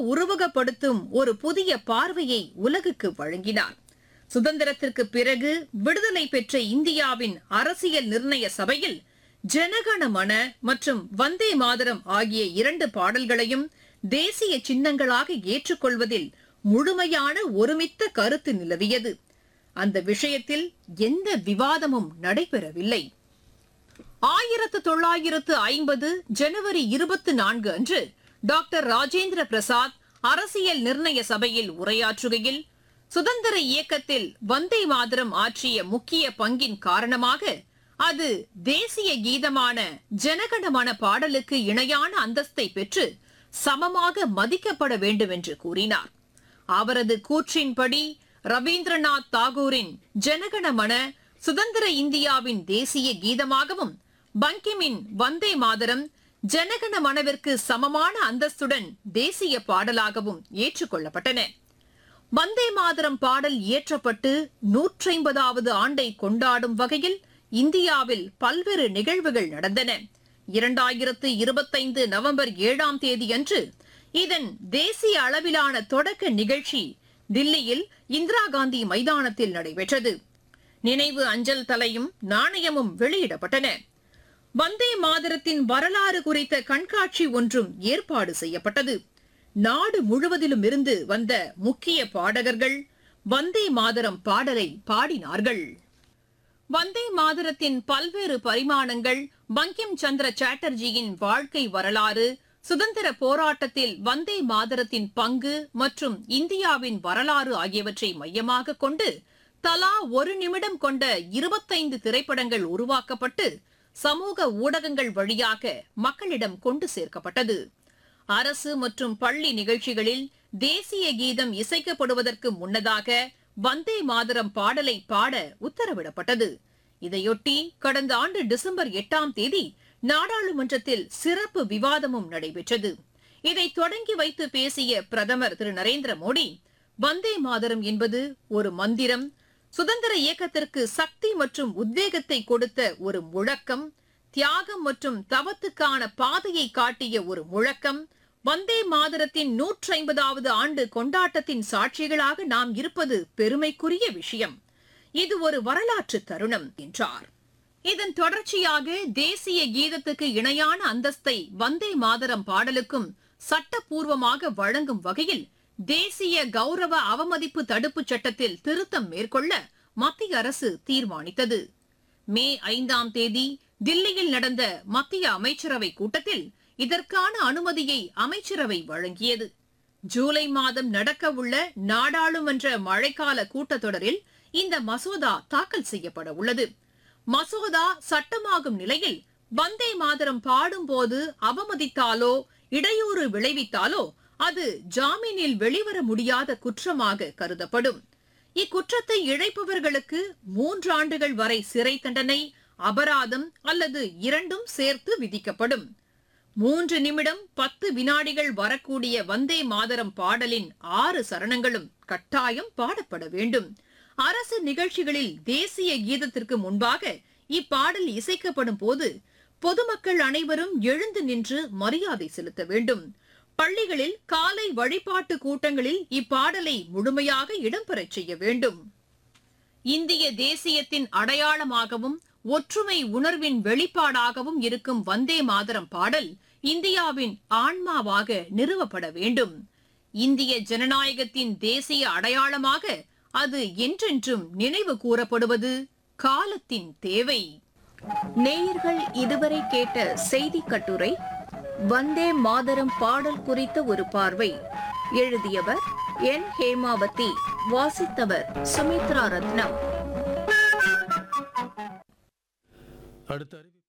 உருவகப்படுத்தும் ஒரு புதிய பார்வையை உலகுக்கு வழங்கினார் சுதந்திரத்திற்கு பிறகு விடுதலை பெற்ற இந்தியாவின் அரசியல் நிர்ணய சபையில் ஜனகணமன மற்றும் வந்தே மாதரம் ஆகிய இரண்டு பாடல்களையும் தேசிய சின்னங்களாக ஏற்றுக்கொள்வதில் முழுமையான ஒருமித்த கருத்து நிலவியது அந்த விஷயத்தில் எந்த விவாதமும் நடைபெறவில்லை ஆயிரத்து தொள்ளாயிரத்து ஐம்பது ஜனவரி இருபத்தி நான்கு அன்று டாக்டர் ராஜேந்திர பிரசாத் அரசியல் நிர்ணய சபையில் உரையாற்றுகையில் சுதந்திர இயக்கத்தில் வந்தே மாதரம் ஆற்றிய முக்கிய பங்கின் காரணமாக அது தேசிய கீதமான ஜனகணமன பாடலுக்கு இணையான அந்தஸ்தை பெற்று சமமாக மதிக்கப்பட வேண்டும் என்று கூறினார் அவரது கூற்றின்படி ரவீந்திரநாத் தாகூரின் ஜனகணமன சுதந்திர இந்தியாவின் தேசிய கீதமாகவும் பங்கிமின் வந்தே மாதரம் ஜனகண மனவிற்கு சமமான அந்தஸ்துடன் தேசிய பாடலாகவும் ஏற்றுக்கொள்ளப்பட்டன வந்தே மாதரம் பாடல் இயற்றப்பட்டு நூற்றைம்பதாவது ஆண்டை கொண்டாடும் வகையில் இந்தியாவில் பல்வேறு நிகழ்வுகள் நடந்தன இரண்டாயிரத்து இருபத்தைந்து நவம்பர் ஏழாம் தேதியன்று இதன் தேசிய அளவிலான தொடக்க நிகழ்ச்சி தில்லியில் இந்திரா காந்தி மைதானத்தில் நடைபெற்றது நினைவு அஞ்சல் தலையும் நாணயமும் வெளியிடப்பட்டன வந்தே மாதரத்தின் வரலாறு குறித்த கண்காட்சி ஒன்றும் ஏற்பாடு செய்யப்பட்டது நாடு முழுவதிலும் இருந்து வந்த முக்கிய பாடகர்கள் வந்தே மாதரம் பாடலை பாடினார்கள் வந்தே மாதரத்தின் பல்வேறு பரிமாணங்கள் பங்கிம் சந்திர சாட்டர்ஜியின் வாழ்க்கை வரலாறு சுதந்திர போராட்டத்தில் வந்தே மாதரத்தின் பங்கு மற்றும் இந்தியாவின் வரலாறு ஆகியவற்றை மையமாக கொண்டு தலா ஒரு நிமிடம் கொண்ட இருபத்தைந்து திரைப்படங்கள் உருவாக்கப்பட்டு சமூக ஊடகங்கள் வழியாக மக்களிடம் கொண்டு சேர்க்கப்பட்டது அரசு மற்றும் பள்ளி நிகழ்ச்சிகளில் தேசிய கீதம் இசைக்கப்படுவதற்கு முன்னதாக வந்தே மாதரம் பாடலை பாட உத்தரவிடப்பட்டது இதையொட்டி கடந்த ஆண்டு டிசம்பர் எட்டாம் தேதி நாடாளுமன்றத்தில் சிறப்பு விவாதமும் நடைபெற்றது இதை தொடங்கி வைத்து பேசிய பிரதமர் திரு நரேந்திர மோடி வந்தே மாதரம் என்பது ஒரு மந்திரம் சுதந்திர இயக்கத்திற்கு சக்தி மற்றும் உத்வேகத்தை கொடுத்த ஒரு முழக்கம் தியாகம் மற்றும் தவத்துக்கான பாதையை காட்டிய ஒரு முழக்கம் வந்தே மாதரத்தின் நூற்றி ஐம்பதாவது ஆண்டு கொண்டாட்டத்தின் சாட்சிகளாக நாம் இருப்பது பெருமைக்குரிய விஷயம் இது ஒரு வரலாற்று தருணம் என்றார் இதன் தொடர்ச்சியாக தேசிய கீதத்துக்கு இணையான அந்தஸ்தை வந்தே மாதரம் பாடலுக்கும் சட்டப்பூர்வமாக வழங்கும் வகையில் தேசிய கௌரவ அவமதிப்பு தடுப்புச் சட்டத்தில் திருத்தம் மேற்கொள்ள மத்திய அரசு தீர்மானித்தது மே ஐந்தாம் தேதி தில்லியில் நடந்த மத்திய அமைச்சரவை கூட்டத்தில் இதற்கான அனுமதியை அமைச்சரவை வழங்கியது ஜூலை மாதம் நடக்கவுள்ள நாடாளுமன்ற மழைக்கால கூட்டத்தொடரில் இந்த மசோதா தாக்கல் செய்யப்பட உள்ளது மசோதா சட்டமாகும் நிலையில் வந்தே மாதரம் பாடும்போது அவமதித்தாலோ இடையூறு விளைவித்தாலோ அது ஜாமீனில் வெளிவர முடியாத குற்றமாக கருதப்படும் இக்குற்றத்தை இழைப்பவர்களுக்கு மூன்றாண்டுகள் வரை சிறை தண்டனை அபராதம் அல்லது இரண்டும் சேர்த்து விதிக்கப்படும் மூன்று நிமிடம் பத்து வினாடிகள் வரக்கூடிய வந்தே மாதரம் பாடலின் ஆறு சரணங்களும் கட்டாயம் பாடப்பட வேண்டும் அரசு நிகழ்ச்சிகளில் தேசிய கீதத்திற்கு முன்பாக இப்பாடல் இசைக்கப்படும் போது பொதுமக்கள் அனைவரும் எழுந்து நின்று மரியாதை செலுத்த வேண்டும் பள்ளிகளில் காலை வழிபாட்டு கூட்டங்களில் இப்பாடலை முழுமையாக இடம்பெறச் செய்ய வேண்டும் இந்திய தேசியத்தின் அடையாளமாகவும் ஒற்றுமை உணர்வின் வெளிப்பாடாகவும் இருக்கும் வந்தே மாதரம் பாடல் இந்தியாவின் ஆன்மாவாக நிறுவப்பட வேண்டும் இந்திய ஜனநாயகத்தின் தேசிய அடையாளமாக அது என்றென்றும் நினைவு கூறப்படுவது காலத்தின் தேவை நேயர்கள் இதுவரை கேட்ட செய்தி கட்டுரை வந்தே மாதரம் பாடல் குறித்த ஒரு பார்வை எழுதியவர் என் ஹேமாவதி வாசித்தவர் சுமித்ரா ரத்னம் அடுத்த அறிவி